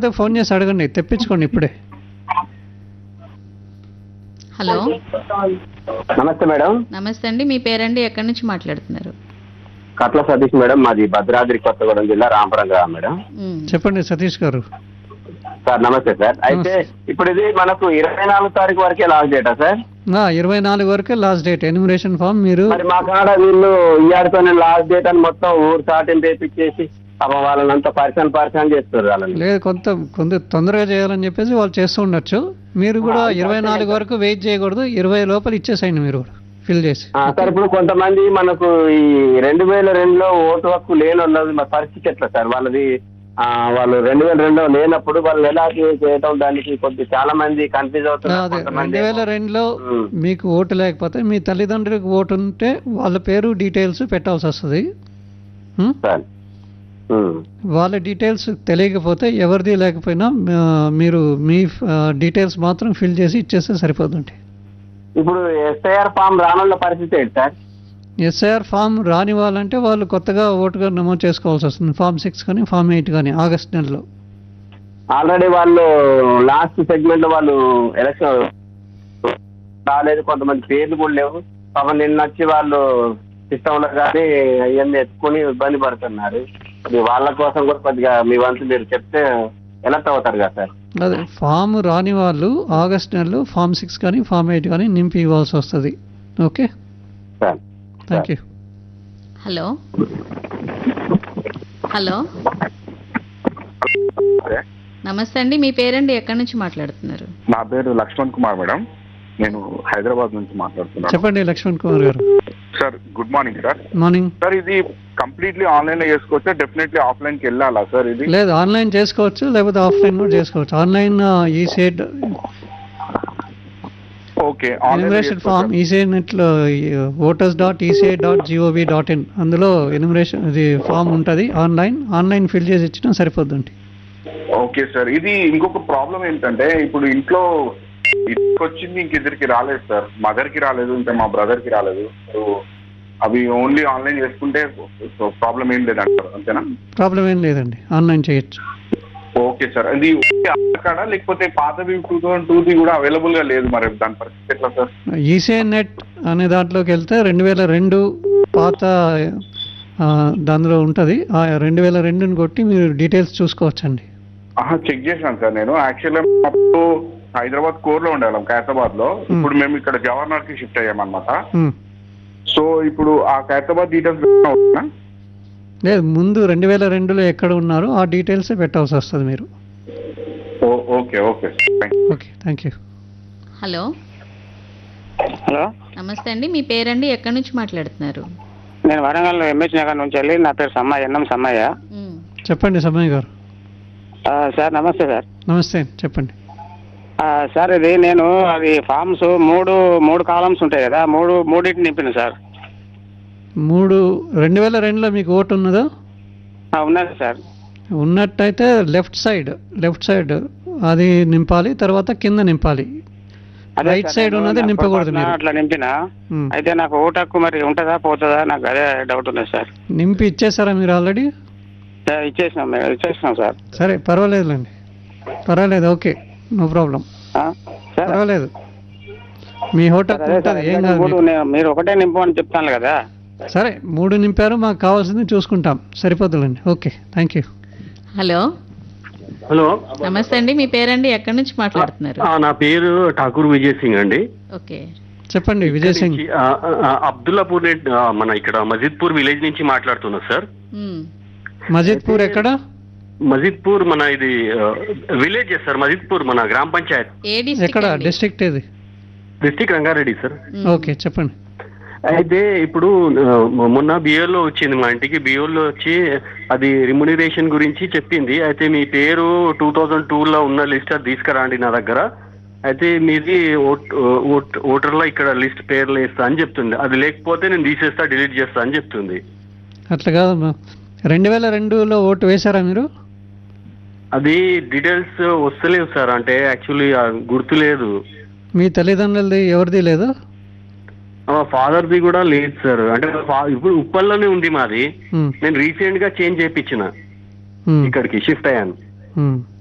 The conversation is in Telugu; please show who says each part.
Speaker 1: లేకపోతే ఫోన్ చేసి అడగండి తెప్పించుకోండి ఇప్పుడే
Speaker 2: హలో
Speaker 3: నమస్తే మేడం
Speaker 2: నమస్తే అండి మీ పేరండి ఎక్కడి నుంచి మాట్లాడుతున్నారు
Speaker 3: కట్ల సతీష్ మేడం మాది భద్రాద్రి కొత్తగూడెం జిల్లా రాంపురం గ్రామం మేడం
Speaker 2: మ్,
Speaker 1: చెప్పండి సతీష్ గారు
Speaker 3: సార్ నమస్తే సార్ అయితే ఇప్పుడు ఇది మనకు ఇరవై నాలుగు తారీఖు వరకే లాస్ట్ డేటా సార్
Speaker 1: ఇరవై నాలుగు వరకే లాస్ట్ డేట్ ఎన్యూమరేషన్ ఫామ్ మీరు
Speaker 3: మరి మా కాడ వీళ్ళు ఇయ్యాడితోనే లాస్ట్ డేట్ అని మొత్తం ఊరు సాటింపు వేపించేసి పాపం వాళ్ళని అంతా పరిచయం పరిచయం చేస్తారు వాళ్ళని
Speaker 1: లేదు కొంత కొంత తొందరగా చేయాలని చెప్పేసి వాళ్ళు చేస్తూ ఉండొచ్చు మీరు కూడా ఇరవై నాలుగు వరకు వెయిట్ చేయకూడదు ఇరవై లోపల ఇచ్చేసేయండి మీరు కూడా ఫిల్ చేసి
Speaker 3: ఆ, సార్ ఇప్పుడు కొంతమంది మనకు ఈ రెండు వేల రెండులో ఓటు హక్కు లేని వాళ్ళది మా పరిస్థితి ఎట్లా సార్ వాళ్ళది ఆ, వాళ్ళు రెండు వేల రెండులో లేనప్పుడు వాళ్ళు ఎలా చేయటం దానికి కొద్ది చాలా మంది కన్ఫ్యూజ్ అవుతున్నారు
Speaker 1: అదే
Speaker 3: కొంతమంది
Speaker 1: రెండు వేల రెండులో
Speaker 3: ఉమ్.
Speaker 1: మీకు ఓటు లేకపోతే మీ తల్లిదండ్రులకు ఓటు ఉంటే వాళ్ళ పేరు డీటెయిల్స్ పెట్టాల్సి వస్తుంది ఉమ్?
Speaker 3: సార్ ఉమ్.
Speaker 1: వాళ్ళ డీటెయిల్స్ తెలియకపోతే ఎవరిది లేకపోయినా ఆ, మీరు మీ డీటెయిల్స్ మాత్రం ఫిల్ చేసి ఇచ్చేస్తే సరిపోతుంది
Speaker 3: ఇప్పుడు ఎస్ఐఆర్ ఫామ్ రానున్న పరిస్థితి ఏంటి సార్
Speaker 1: ఎస్ఐఆర్ ఫామ్ రాని వాళ్ళంటే వాళ్ళు కొత్తగా ఓటుగా నమోదు చేసుకోవాల్సి వస్తుంది ఫామ్ సిక్స్ కానీ ఫామ్ ఎయిట్ కానీ ఆగస్ట్ నెలలో
Speaker 3: ఆల్రెడీ వాళ్ళు లాస్ట్ సెగ్మెంట్ లో వాళ్ళు ఎలక్షన్ రాలేదు కొంతమంది పేర్లు కూడా లేవు పాపం నిన్న వచ్చి వాళ్ళు సిస్టంలో కానీ అవన్నీ ఎత్తుకుని ఇబ్బంది పడుతున్నారు అది వాళ్ళ కోసం కూడా కొద్దిగా మీ వంతు మీరు చెప్తే ఎలక్ట్ అవుతారు కదా సార్
Speaker 1: అదే ఫామ్ రాని వాళ్ళు ఆగస్ట్ నెలలో ఫామ్ సిక్స్ కానీ ఫామ్ ఎయిట్ కానీ నింపి ఇవ్వాల్సి వస్తుంది okay
Speaker 3: sir
Speaker 1: thank you
Speaker 2: hello hello నమస్తే అండి మీ పేరండి ఎక్కడి నుంచి మాట్లాడుతున్నారు
Speaker 4: నా పేరు లక్ష్మణ్ కుమార్ మేడం నేను హైదరాబాద్ నుంచి మాట్లాడుతున్నాను
Speaker 1: చెప్పండి లక్ష్మణ్ కుమార్ గారు
Speaker 4: sir good morning sir
Speaker 1: morning
Speaker 4: sir ఇది కంప్లీట్లీ ఆన్లైన్ లో చేసుకోవచ్చా డెఫినెట్లీ ఆఫ్లైన్ కి వెళ్ళాలా సార్ ఇది
Speaker 1: లేదు ఆన్లైన్ చేసుకోవచ్చు లేకపోతే ఆఫ్లైన్ కూడా చేసుకోవచ్చు ఆన్లైన్ ఈ సేట్
Speaker 4: ఓకే
Speaker 1: ఎనిమరేషన్ ఫామ్ ఈసీఐ నెట్లో voters dot ECI dot gov dot in అందులో ఎనిమరేషన్ ఇది ఫామ్ ఉంటుంది ఆన్లైన్ ఆన్లైన్ ఫిల్ చేసి ఇచ్చినా సరిపోద్దండి
Speaker 4: ఓకే సార్ ఇది ఇంకొక ప్రాబ్లం ఏంటంటే ఇప్పుడు ఇంట్లో ఇంటికి వచ్చింది ఇంక ఇద్దరికి రాలేదు సార్ మదర్ కి రాలేదు ఇంకా మా బ్రదర్ కి రాలేదు సో అవి ఓన్లీ ఆన్లైన్ చేసుకుంటే ప్రాబ్లం ఏం లేదంటారు అంతేనా
Speaker 1: ప్రాబ్లం ఏం లేదండి ఆన్లైన్ చేయొచ్చు
Speaker 4: ఓకే సార్ అది ఓన్లీ ఆధార్ కార్డా లేకపోతే పాతవి టూ థౌసండ్ టూది కూడా అవైలబుల్ గా లేదు మరి దాని పరిస్థితి ఎట్లా సార్
Speaker 1: ఈసీఐ నెట్ అనే దాంట్లోకి వెళ్తే రెండు వేల రెండు పాత ఆ, దానిలో ఉంటుంది ఆ రెండు వేల రెండుని కొట్టి మీరు డీటెయిల్స్ చూసుకోవచ్చండి
Speaker 4: ఆహా చెక్ చేశాను సార్ నేను యాక్చువల్గా అప్పుడు హైదరాబాద్ కోర్ లో ఉండేవాళ్ళం ఖైరతాబాద్ లో ఇప్పుడు మేము ఇక్కడ జవహర్లాల్ కి షిఫ్ట్ అయ్యామన్నమాట
Speaker 1: ఉమ్.
Speaker 4: సో ఇప్పుడు ఆ ఖైరతాబాద్ డీటెయిల్స్ అవుతుందా
Speaker 1: లేదు ముందు రెండు వేల రెండులో ఎక్కడ ఉన్నారో ఆ డీటెయిల్స్ పెట్టాల్సి వస్తుంది మీరు
Speaker 4: ఓ- okay okay thank
Speaker 1: okay thank you
Speaker 2: hello
Speaker 5: hello
Speaker 2: నమస్తే అండి మీ పేరండి ఎక్కడి నుంచి మాట్లాడుతున్నారు
Speaker 5: నేను వరంగల్ ఎంఎస్ నగర్ నుంచి వెళ్ళి నా పేరు సమ్మయ్య ఎన్నం సమ్మయ్య
Speaker 2: మ్,
Speaker 1: చెప్పండి సమయ్ గారు
Speaker 5: ఆ, సార్ నమస్తే సార్
Speaker 1: నమస్తే చెప్పండి
Speaker 5: ఆ, సార్ ఇది నేను అది ఫామ్స్ మూడు మూడు కాలమ్స్ ఉంటాయి కదా మూడు మూడింటిని నింపిన సార్
Speaker 1: మూడు రెండు వేల రెండులో మీకు ఓటు ఉన్నదా
Speaker 5: ఆ, ఉన్నది సార్
Speaker 1: ఉన్నట్టయితే లెఫ్ట్ సైడ్ లెఫ్ట్ సైడ్ అది నింపాలి తర్వాత కింద నింపాలి
Speaker 5: అదే
Speaker 1: రైట్
Speaker 5: సార్,
Speaker 1: సైడ్
Speaker 5: నేను
Speaker 1: ఉన్నది నింపకూడదు
Speaker 5: పొరపాటున
Speaker 1: మీరు
Speaker 5: అట్లా నింపిన
Speaker 1: ఉమ్.
Speaker 5: అయితే నాకు ఓటు హక్కు మరి ఉంటుందా పోతుందా నాకు అదే డౌట్ ఉంది సార్
Speaker 1: నింపి ఇచ్చేసారా మీరు ఆల్రెడీ
Speaker 5: సార్, ఇచ్చేసినాం మేము ఇచ్చేసినాం సార్
Speaker 1: సరే పర్వాలేదులేండి పర్వాలేదు ఓకే నో ప్రాబ్లం
Speaker 5: ఆ? సార్
Speaker 1: పర్వాలేదు మీ హోటల్
Speaker 5: అదే సార్
Speaker 1: ఉంటుంది ఏం
Speaker 5: ఎందుకంటే
Speaker 1: కాదు
Speaker 5: మూడు
Speaker 1: మీకు.
Speaker 5: నేను- మీరు ఒకటే నింపమని చెప్తాను కదా
Speaker 1: సరే మూడు నింపారు మాకు కావాల్సింది చూసుకుంటాం సరిపోతుందండి okay thank you
Speaker 2: hello
Speaker 3: hello
Speaker 2: నమస్తే అండి మీ పేరండి ఎక్కడి నుంచి మాట్లాడుతున్నారు
Speaker 3: ఆ, నా పేరు ఠాకూర్ విజయ్ సింగ్ అండి
Speaker 2: ఓకే
Speaker 1: చెప్పండి విజయ్ సింగ్
Speaker 3: ఆ, ఆ, అబ్దుల్లాపూర్ నెట్ ఆ, మన ఇక్కడ మజిద్పూర్ విలేజ్ నుంచి మాట్లాడుతున్నా సార్
Speaker 2: మ్,
Speaker 1: మజిద్పూర్ ఎక్కడ
Speaker 3: మజిద్పూర్ మన ఇది విలేజ్ సార్ మజిద్పూర్ మన గ్రామ పంచాయత్
Speaker 2: ఏ
Speaker 1: ఎక్కడ
Speaker 2: డిస్ట్రిక్ట్
Speaker 1: డిస్ట్రిక్ట్ ఏది
Speaker 3: డిస్టిక్ రంగారెడ్డి సార్
Speaker 1: ఓకే చెప్పండి
Speaker 3: అయితే ఇప్పుడు ఆ, మొన్న బియోలో వచ్చింది మా ఇంటికి బియోలో వచ్చి అది రిమ్యునరేషన్ గురించి చెప్పింది అయితే మీ పేరు టూ థౌజండ్ టూలో ఉన్న లిస్ట్ అది తీసుకురండి నా దగ్గర అయితే మీది ఓట్ ఓట్ ఓటర్లో ఇక్కడ లిస్ట్ పేర్లు వేస్తా అని చెప్తుంది అది లేకపోతే నేను తీసేస్తా డిలీట్ చేస్తా అని చెప్తుంది
Speaker 1: అట్లా కాదు రెండు వేల రెండులో ఓటు వేశారా మీరు
Speaker 3: అది డీటెయిల్స్ వస్తలేవు సార్ అంటే యాక్చువల్లీ గుర్తు లేదు
Speaker 1: మీ తల్లిదండ్రులది ఎవరిది లేదు
Speaker 3: మా ఫాదర్ది కూడా లేదు సార్ అంటే మా fa- ఇప్పుడు ఉప్పల్లోనే ఉంది మాది
Speaker 1: ఉమ్,
Speaker 3: నేను రీసెంట్ గా చేంజ్ చేయించిన
Speaker 1: ఉమ్,
Speaker 3: ఇక్కడికి షిఫ్ట్ అయ్యాను
Speaker 1: ఉమ్.